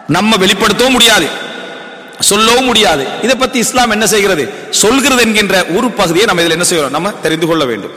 நம்ம வெளிப்படுத்தவும் முடியாது சொல்லவும் முடியாது இதை பத்தி இஸ்லாம் என்ன செய்கிறது சொல்கிறது என்கின்ற ஒரு பகுதியை நம்ம இதில் என்ன செய்யறோம் நம்ம தெரிந்து கொள்ள வேண்டும்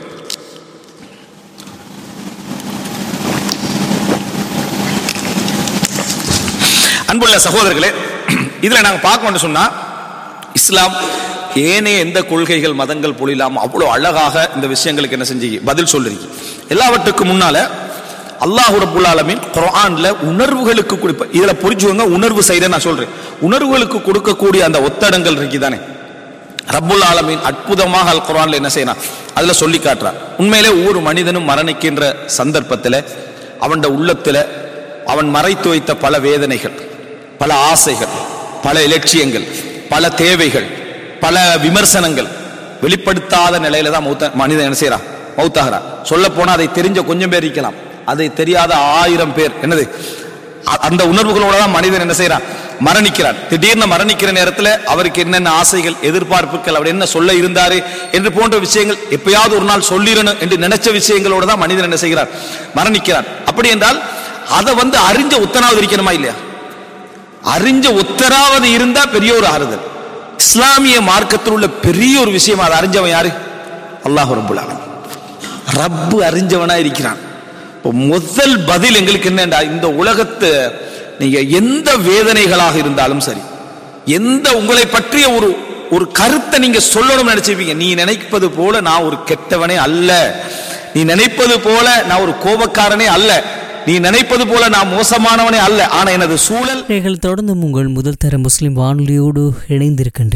அன்புள்ள சகோதரர்களே இதுல நாங்க பார்க்கணும்னு சொன்னா இஸ்லாம் ஏனைய எந்த கொள்கைகள் மதங்கள் பொழிலாம அவ்வளவு அழகாக இந்த விஷயங்களுக்கு என்ன செஞ்சீங்க பதில் சொல்றீங்க எல்லாவற்றுக்கும் முன்னால அல்லாஹ் ரப்புல் ஆலமீன் குர்ஆன்ல உணர்வுகளுக்கு கொடுப்ப இதுல புரிஞ்சுவங்க உணர்வு சைட நான் சொல்றேன் உணர்வுகளுக்கு கொடுக்கக்கூடிய அந்த ஒத்தடங்கள் இருக்குதானே ரப்புல் ஆலமீன் அற்புதமாக அல் குர்ஆன்ல என்ன செய்யறான் அதுல சொல்லி காட்டுறான் உண்மையிலே ஒவ்வொரு மனிதனும் மரணிக்கின்ற சந்தர்ப்பத்தில் அவன் உள்ளத்துல அவன் மறைத்து வைத்த பல வேதனைகள் பல ஆசைகள் பல இலட்சியங்கள் பல தேவைகள் பல விமர்சனங்கள் வெளிப்படுத்தாத நிலையில தான் மௌத்த மனிதன் என்ன செய்யறான் மௌத்தாகிறான் சொல்ல போனா அதை தெரிஞ்ச கொஞ்சம் பேர் இருக்கலாம் அதை தெரியாத ஆயிரம் பேர் என்னது அ- அந்த உணர்வுகளோட தான் மனிதன் என்ன செய்யறான் மரணிக்கிறான் திடீர்னு மரணிக்கிற நேரத்தில் அவருக்கு என்னென்ன ஆசைகள் எதிர்பார்ப்புகள் அவர் என்ன சொல்ல இருந்தாரு என்று போன்ற விஷயங்கள் எப்பயாவது ஒரு நாள் சொல்லிடணும் என்று நினைச்ச விஷயங்களோட தான் மனிதன் என்ன செய்கிறார் மரணிக்கிறான் அப்படி என்றால் அதை வந்து அறிஞ்ச உத்தரவாதம் இருக்கணுமா இல்லையா அறிஞ்ச உத்தராவது இருந்தா பெரிய ஒரு ஆறுதல் இஸ்லாமிய மார்க்கத்தில் உள்ள பெரிய ஒரு விஷயம் அதை அறிஞ்சவன் யாரு அல்லாஹ் ரப்புல் ஆலமீன் ரப்பு அறிஞ்சவனா இருக்கிறான் இப்போ முதல் பதில் எங்களுக்கு என்னண்டா இந்த உலகத்து நீங்க எந்த வேதனைகளாக இருந்தாலும் சரி எந்த உங்களை பற்றிய ஒரு ஒரு கருத்தை நீங்க சொல்லணும்னு நினைச்சிருப்பீங்க நீ நினைப்பது போல நான் ஒரு கெட்டவனே அல்ல நீ நினைப்பது போல நான் ஒரு கோபக்காரனே அல்ல நீ நினைப்பது போல நான் மோசமானவனே அல்ல ஆனா எனது சூழல் நீங்கள் தொடர்ந்து உங்கள் முதல் தர முஸ்லிம் வானொலியோடு இணைந்திருக்கின்றீர்கள்